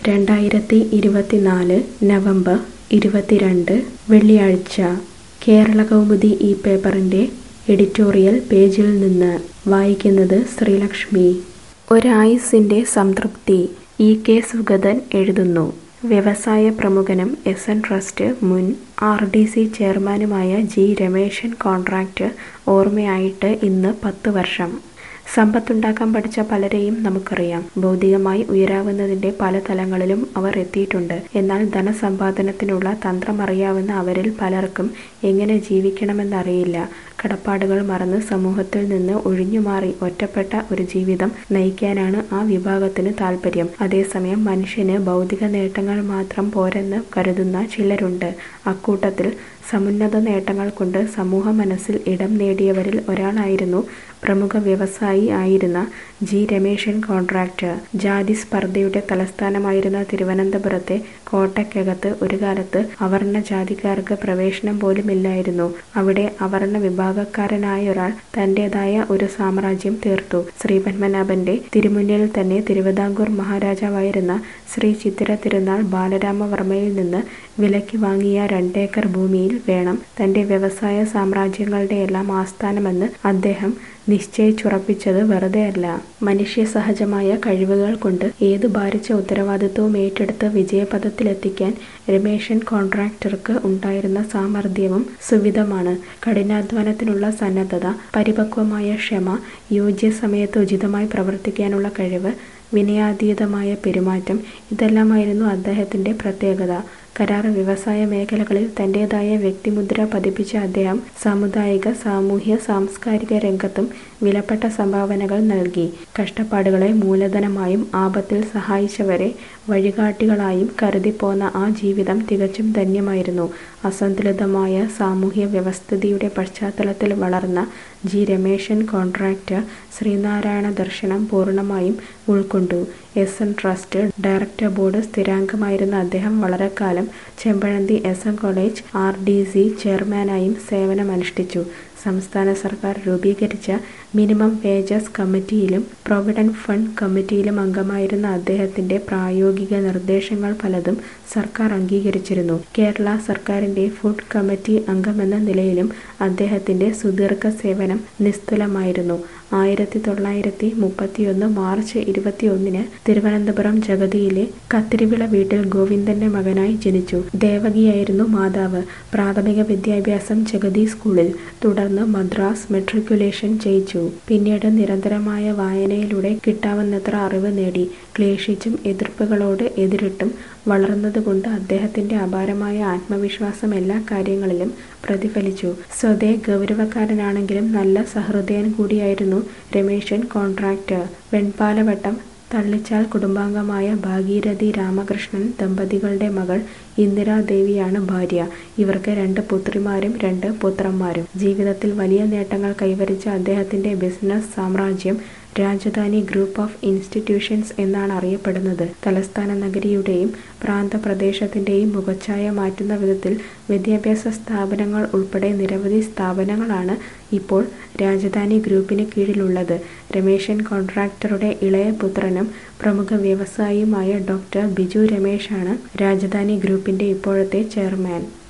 രണ്ടായിരത്തി ഇരുപത്തിനാല് നവംബർ ഇരുപത്തിരണ്ട് വെള്ളിയാഴ്ച കേരളകൗമുദി ഈ പേപ്പറിൻ്റെ എഡിറ്റോറിയൽ പേജിൽ നിന്ന് വായിക്കുന്നത് ശ്രീലക്ഷ്മി ഒരായുസ്സിൻ്റെ സംതൃപ്തി ഇ കെ സുഗതൻ എഴുതുന്നു വ്യവസായ പ്രമുഖനും എസ് എൻ ട്രസ്റ്റ് മുൻ ആർ ഡി സി ചെയർമാനുമായ ജി രമേശൻ കോൺട്രാക്ട് ഓർമ്മയായിട്ട് ഇന്ന് പത്ത് വർഷം സമ്പത്തുണ്ടാക്കാൻ പഠിച്ച പലരെയും നമുക്കറിയാം ഭൗതികമായി ഉയരാവുന്നതിൻ്റെ പല തലങ്ങളിലും അവർ എത്തിയിട്ടുണ്ട് എന്നാൽ ധനസമ്പാദനത്തിനുള്ള തന്ത്രമറിയാവുന്ന അവരിൽ പലർക്കും എങ്ങനെ ജീവിക്കണമെന്നറിയില്ല കടപ്പാടുകൾ മറന്ന് സമൂഹത്തിൽ നിന്ന് ഒഴിഞ്ഞുമാറി ഒറ്റപ്പെട്ട ഒരു ജീവിതം നയിക്കാനാണ് ആ വിഭാഗത്തിന് താല്പര്യം അതേസമയം മനുഷ്യന് ഭൗതിക നേട്ടങ്ങൾ മാത്രം പോരെന്ന് കരുതുന്ന ചിലരുണ്ട് അക്കൂട്ടത്തിൽ സമുന്നത നേട്ടങ്ങൾ കൊണ്ട് സമൂഹ മനസ്സിൽ ഇടം നേടിയവരിൽ ഒരാളായിരുന്നു പ്രമുഖ വ്യവസായി ആയിരുന്ന ജി രമേശൻ കോൺട്രാക്ടർ ജാതി സ്പർദ്ധയുടെ തലസ്ഥാനമായിരുന്ന തിരുവനന്തപുരത്തെ കോട്ടയ്ക്കകത്ത് ഒരു കാലത്ത് അവർണ ജാതിക്കാർക്ക് പ്രവേശനം പോലുമില്ലായിരുന്നു അവിടെ അവർണ വിഭാഗക്കാരനായ ഒരാൾ തന്റേതായ ഒരു സാമ്രാജ്യം തീർത്തു ശ്രീപത്മനാഭന്റെ തിരുമുന്നിൽ തന്നെ തിരുവിതാംകൂർ മഹാരാജാവായിരുന്ന ശ്രീ ചിത്തിര തിരുനാൾ ബാലരാമവർമ്മയിൽ നിന്ന് വിലയ്ക്ക് വാങ്ങിയ രണ്ടേക്കർ ഭൂമിയിൽ വേണം തന്റെ വ്യവസായ സാമ്രാജ്യങ്ങളുടെ എല്ലാം ആസ്ഥാനമെന്ന് അദ്ദേഹം നിശ്ചയിച്ചുറപ്പിച്ചത് വെറുതെയല്ല മനുഷ്യ സഹജമായ കഴിവുകൾ കൊണ്ട് ഏത് ഭാരിച്ച ഉത്തരവാദിത്വവും ഏറ്റെടുത്ത് വിജയപഥത്തിലെത്തിക്കാൻ രമേശൻ കോൺട്രാക്ടർക്ക് ഉണ്ടായിരുന്ന സാമർഥ്യവും സുവിധമാണ് കഠിനാധ്വാനത്തിനുള്ള സന്നദ്ധത പരിപക്വമായ ക്ഷമ യോജ്യ സമയത്ത് ഉചിതമായി പ്രവർത്തിക്കാനുള്ള കഴിവ് വിനയാതീതമായ പെരുമാറ്റം ഇതെല്ലാമായിരുന്നു അദ്ദേഹത്തിന്റെ പ്രത്യേകത കരാർ വ്യവസായ മേഖലകളിൽ തന്റേതായ വ്യക്തിമുദ്ര പതിപ്പിച്ച അദ്ദേഹം സാമുദായിക സാമൂഹ്യ സാംസ്കാരിക രംഗത്തും വിലപ്പെട്ട സംഭാവനകൾ നൽകി കഷ്ടപ്പാടുകളെ മൂലധനമായും ആപത്തിൽ സഹായിച്ചവരെ വഴികാട്ടികളായും കരുതിപ്പോന്ന ആ ജീവിതം തികച്ചും ധന്യമായിരുന്നു അസന്തുലിതമായ സാമൂഹ്യ വ്യവസ്ഥിതിയുടെ പശ്ചാത്തലത്തിൽ വളർന്ന ജി രമേശൻ കോൺട്രാക്ടർ ശ്രീനാരായണ ദർശനം പൂർണ്ണമായും ഉൾക്കൊണ്ടു S N trust director board സ്ഥിരാംഗമായിരുന്ന അദ്ദേഹം വളരെക്കാലം Chempazhanthi S N college R D C ചെയർമാനായും സേവനമനുഷ്ഠിച്ചു സംസ്ഥാന സർക്കാർ രൂപീകരിച്ച മിനിമം വേജസ് കമ്മിറ്റിയിലും പ്രൊവിഡന്റ് ഫണ്ട് കമ്മിറ്റിയിലും അംഗമായിരുന്ന അദ്ദേഹത്തിന്റെ പ്രായോഗിക നിർദ്ദേശങ്ങൾ പലതും സർക്കാർ അംഗീകരിച്ചിരുന്നു കേരള സർക്കാരിന്റെ ഫുഡ് കമ്മിറ്റി അംഗമെന്ന നിലയിലും അദ്ദേഹത്തിന്റെ സുദീർഘ സേവനം നിസ്തുലമായിരുന്നു ആയിരത്തി തൊള്ളായിരത്തി മുപ്പത്തിയൊന്ന് മാർച്ച് ഇരുപത്തിയൊന്നിന് തിരുവനന്തപുരം ജഗതിയിലെ കത്തിരിവിള വീട്ടിൽ ഗോവിന്ദന്റെ മകനായി ജനിച്ചു ദേവകിയായിരുന്നു മാതാവ് പ്രാഥമിക വിദ്യാഭ്യാസം ജഗതി സ്കൂളിൽ തുടർന്ന് മദ്രാസ് മെട്രിക്കുലേഷൻ ജയിച്ചു പിന്നീട് നിരന്തരമായ വായനയിലൂടെ കിട്ടാവുന്നത്ര അറിവ് നേടി ക്ലേശിച്ചും എതിർപ്പുകളോട് എതിരിട്ടും വളർന്നതുകൊണ്ട് അദ്ദേഹത്തിന്റെ അപാരമായ ആത്മവിശ്വാസം എല്ലാ കാര്യങ്ങളിലും പ്രതിഫലിച്ചു സ്വതേ ഗൗരവക്കാരനാണെങ്കിലും നല്ല സഹൃദയൻ കൂടിയായിരുന്നു രമേശൻ കോൺട്രാക്ടർ വെൺപാലവട്ടം തള്ളിച്ചാൽ കുടുംബാംഗമായ ഭാഗീരഥി രാമകൃഷ്ണൻ ദമ്പതികളുടെ മകൾ ഇന്ദിരാദേവിയാണ് ഭാര്യ ഇവർക്ക് രണ്ട് പുത്രിമാരും രണ്ട് പുത്രന്മാരും ജീവിതത്തിൽ വലിയ നേട്ടങ്ങൾ കൈവരിച്ച അദ്ദേഹത്തിന്റെ ബിസിനസ് സാമ്രാജ്യം രാജധാനി ഗ്രൂപ്പ് ഓഫ് ഇൻസ്റ്റിറ്റ്യൂഷൻസ് എന്നാണ് അറിയപ്പെടുന്നത് തലസ്ഥാന നഗരിയുടെയും പ്രാന്തപ്രദേശത്തിന്റെയും മുഖച്ഛായ മാറ്റുന്ന വിധത്തിൽ വിദ്യാഭ്യാസ സ്ഥാപനങ്ങൾ ഉൾപ്പെടെ നിരവധി സ്ഥാപനങ്ങളാണ് ഇപ്പോൾ രാജധാനി ഗ്രൂപ്പിന് കീഴിലുള്ളത് രമേശൻ കോൺട്രാക്ടറുടെ ഇളയ പുത്രനും പ്രമുഖ വ്യവസായിയുമായ ഡോക്ടർ ബിജു രമേശാണ് രാജധാനി ഗ്രൂപ്പിന്റെ ഇപ്പോഴത്തെ ചെയർമാൻ